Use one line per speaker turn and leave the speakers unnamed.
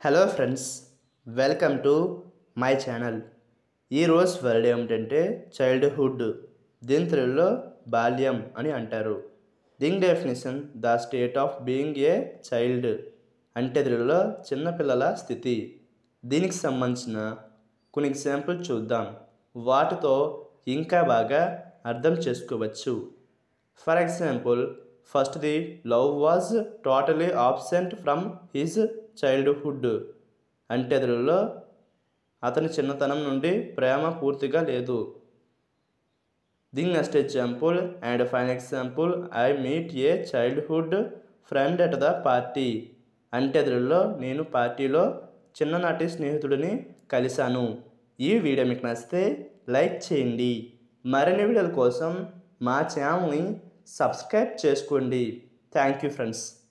hello friends welcome to my channel ఈరోజు word ఏమిటంటే childhood దీని తెలుగులో బాల్యం అని అంటారు దీని definition the state of being a child అంటే తెలుగులో చిన్నపిల్లల స్థితి దీనికి సంబంధించిన కొన్ని ఎగ్జాంపుల్ చూద్దాం వాటితో ఇంకా బాగా అర్థం చేసుకోవచ్చు ఫర్ ఎగ్జాంపుల్ ఫస్ట్ది love was totally absent from his childhood అంటే తెలుగులో అతని చిన్నతనం నుండి ప్రేమ పూర్తిగా లేదు the next example and fine example I meet a childhood friend at the party అంటే తెలుగులో నేను పార్టీలో చిన్ననాటి స్నేహితుడిని కలిశాను ఈ వీడియో మీకు నచ్చితే లైక్ చేయండి మరిన్ని వీడియోల కోసం మా ఛానల్ని సబ్స్క్రైబ్ చేసుకోండి థ్యాంక్ యూ ఫ్రెండ్స్